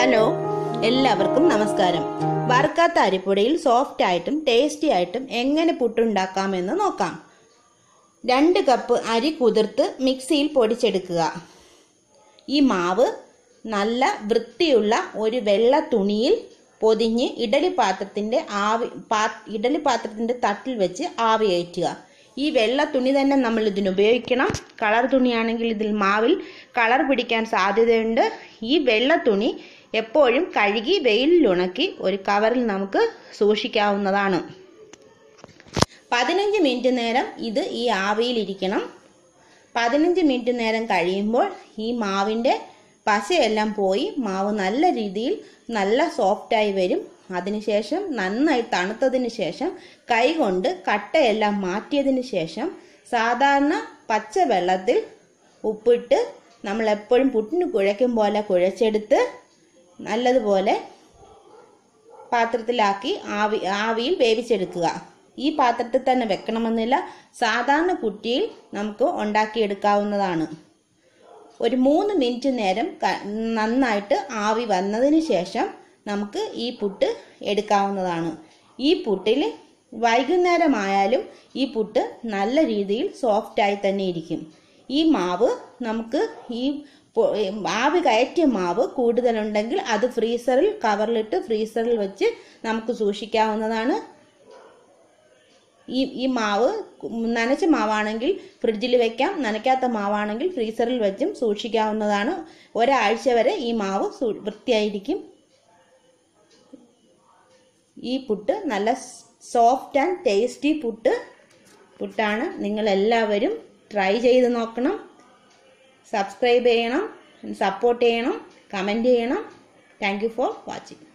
hello എല്ലാവർക്കും നമസ്കാരം വറുക്കാത്ത അരിപ്പൊടിയിൽ soft ആയിട്ടും ടേസ്റ്റി ആയിട്ടും എങ്ങനെ പുട്ടുണ്ടാക്കാമെന്ന് നോക്കാം രണ്ട് കപ്പ് അരി കുതിർത്ത് മിക്സിയിൽ പൊടിച്ചെടുക്കുക ഈ മാവ് നല്ല വൃത്തിയുള്ള ഒരു വെള്ള തുണിയിൽ പൊതിഞ്ഞ് ഇഡലി പാത്രത്തിൻ്റെ ആവി പാ ഇഡലി പാത്രത്തിൻ്റെ തട്ടിൽ വെച്ച് ആവി കയറ്റുക ഈ വെള്ള തുണി തന്നെ നമ്മൾ ഇതിന് ഉപയോഗിക്കണം കളർ തുണിയാണെങ്കിൽ ഇതിൽ മാവിൽ കളർ പിടിക്കാൻ സാധ്യതയുണ്ട് ഈ വെള്ള തുണി എപ്പോഴും കഴുകി വെയിലിൽ ഉണക്കി ഒരു കവറിൽ നമുക്ക് സൂക്ഷിക്കാവുന്നതാണ് പതിനഞ്ച് മിനിറ്റ് നേരം ഇത് ഈ ആവിയിലിരിക്കണം പതിനഞ്ച് മിനിറ്റ് നേരം കഴിയുമ്പോൾ ഈ മാവിൻ്റെ പശയെല്ലാം പോയി മാവ് നല്ല രീതിയിൽ നല്ല സോഫ്റ്റായി വരും അതിനുശേഷം നന്നായി തണുത്തതിന് ശേഷം കൈകൊണ്ട് കട്ടയെല്ലാം മാറ്റിയതിന് ശേഷം സാധാരണ പച്ച വെള്ളത്തിൽ ഉപ്പിട്ട് നമ്മൾ എപ്പോഴും പുട്ടിന് കുഴയ്ക്കും പോലെ കുഴച്ചെടുത്ത് നല്ലതുപോലെ പാത്രത്തിലാക്കി ആവി ആവിയിൽ വേവിച്ചെടുക്കുക ഈ പാത്രത്തിൽ തന്നെ വെക്കണമെന്നില്ല സാധാരണ കുറ്റിയിൽ നമുക്ക് ഉണ്ടാക്കിയെടുക്കാവുന്നതാണ് ഒരു മൂന്ന് മിനിറ്റ് നേരം ക- നന്നായിട്ട് ആവി വന്നതിന് ശേഷം നമുക്ക് ഈ പുട്ട് എടുക്കാവുന്നതാണ് ഈ പുട്ടിൽ വൈകുന്നേരമായാലും ഈ പുട്ട് നല്ല രീതിയിൽ സോഫ്റ്റായി തന്നെ ഇരിക്കും ഈ മാവ് നമുക്ക് ഈ പൊ- ആവി കയറ്റിയ മാവ് കൂടുതലുണ്ടെങ്കിൽ അത് ഫ്രീസറിൽ കവറിലിട്ട് ഫ്രീസറിൽ വെച്ച് നമുക്ക് സൂക്ഷിക്കാവുന്നതാണ് ഈ ഈ മാവ് നനച്ച മാവാണെങ്കിൽ ഫ്രിഡ്ജിൽ വെക്കാം നനയ്ക്കാത്ത മാവാണെങ്കിൽ ഫ്രീസറിൽ വെച്ചും സൂക്ഷിക്കാവുന്നതാണ് ഒരാഴ്ച വരെ ഈ മാവ് സൂ- വൃത്തിയായിരിക്കും ഈ പുട്ട് നല്ല സോഫ്റ്റ് ആൻഡ് ടേസ്റ്റി പുട്ട് പുട്ടാണ് നിങ്ങൾ എല്ലാവരും ട്രൈ ചെയ്ത് നോക്കണം സബ്സ്ക്രൈബ് ചെയ്യണം സപ്പോർട്ട് ചെയ്യണം കമൻറ്റ് ചെയ്യണം താങ്ക് യു ഫോർ വാച്ചിങ്